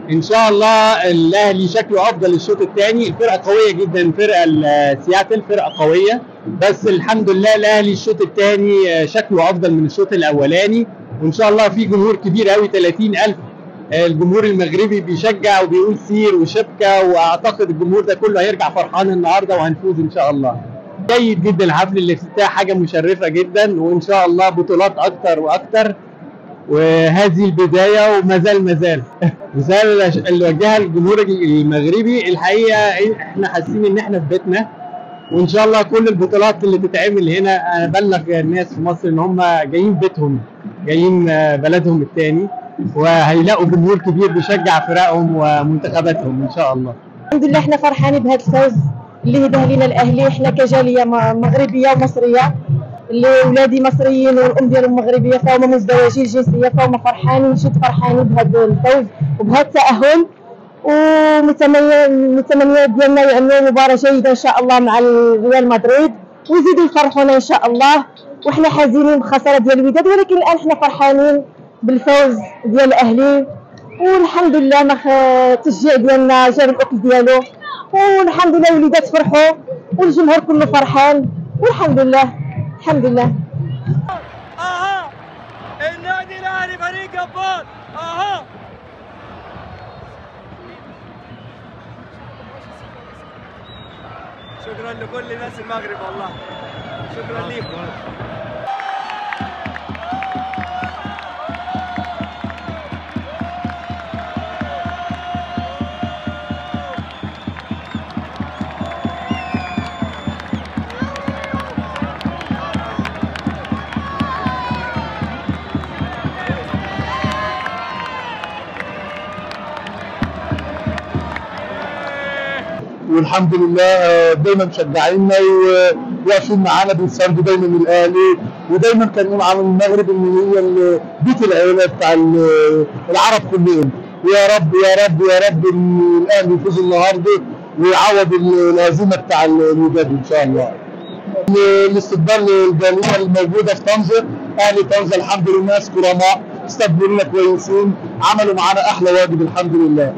ان شاء الله الاهلي شكله افضل الشوط الثاني الفرقه قويه جدا الفرقه ال- سياتل فرقه قويه بس الحمد لله الاهلي الشوط الثاني شكله افضل من الشوط الاولاني وان شاء الله في جمهور كبير قوي 30000 الجمهور المغربي بيشجع وبيقول سير وشبكه واعتقد الجمهور ده كله هيرجع فرحان النهارده وهنفوز ان شاء الله جيد جدا الحفل الافتتاح حاجه مشرفه جدا وان شاء الله بطولات اكتر واكتر وهذه البدايه وما زال ما زال رساله اللي وجهها للجمهور المغربي الحقيقه احنا حاسين ان احنا في بيتنا وان شاء الله كل البطولات اللي تتعمل هنا انا بلغ الناس في مصر ان هم جايين بيتهم جايين آه، بلدهم الثاني وهيلاقوا جمهور كبير بيشجع فرقهم ومنتخباتهم ان شاء الله الحمد لله احنا فرحانين بهذا الفوز اللي هداه لنا الاهلي احنا كجاليه م- مغربيه ومصريه اللي ولادي مصريين والام ديالهم مغربيه فهم مزدوجين الجنسيه فهم فرحانين جد فرحانين بهذا الفوز وبهذا التاهل ومتمنيات ديالنا يعملوا مباراه جيده ان شاء الله مع ريال مدريد ويزيدوا يفرحونا ان شاء الله وحنا حزينين بخساره ديال الوداد ولكن الان حنا فرحانين بالفوز ديال الاهلي والحمد لله ما خ- التشجيع ديالنا جاب الاكل ديالو والحمد لله الوليدات فرحوا والجمهور كله فرحان والحمد لله الحمد لله اها النادي الاهلي فريق جبار اها شكرا لكل ناس المغرب والله شكرا لكم والحمد لله آه، دايما مشجعينا وواقفين معانا بيساندوا دايما الاهلي ودايما كانوا معانا المغرب ان هي ال- بيت العيله بتاع ال- العرب كلهم ويا رب يا رب يا رب ان الاهلي يفوز النهارده ويعوض ال- الهزيمه بتاع ال- الوداد ان شاء الله. ال- الاستقبال الجاليه الموجوده في طنجه اهلي طنجه الحمد لله ناس كرماء استقبلونا كويسين عملوا معانا احلى واجب الحمد لله.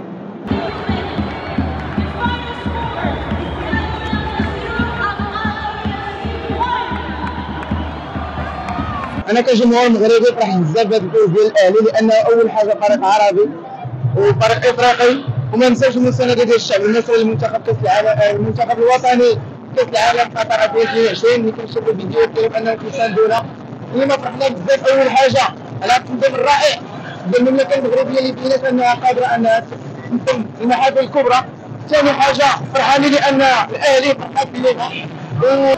انا كجمهور مغربي فرح بزاف بهذا الفوز ديال الاهلي لانه اول حاجه فريق عربي وفريق افريقي وما ننساش المسانده ديال الشعب المصري للمنتخب كاس العالم المنتخب الوطني كاس العالم قطر 2022 اللي كنشوفوا الفيديوهات ديالهم انهم كيساندونا اليوم فرحنا بزاف اول حاجه على التنظيم الرائع ديال المملكه المغربيه اللي بينت انها قادره انها تنظم المحافل الكبرى ثاني حاجه فرحانين لان الاهلي فرحان بلينا و...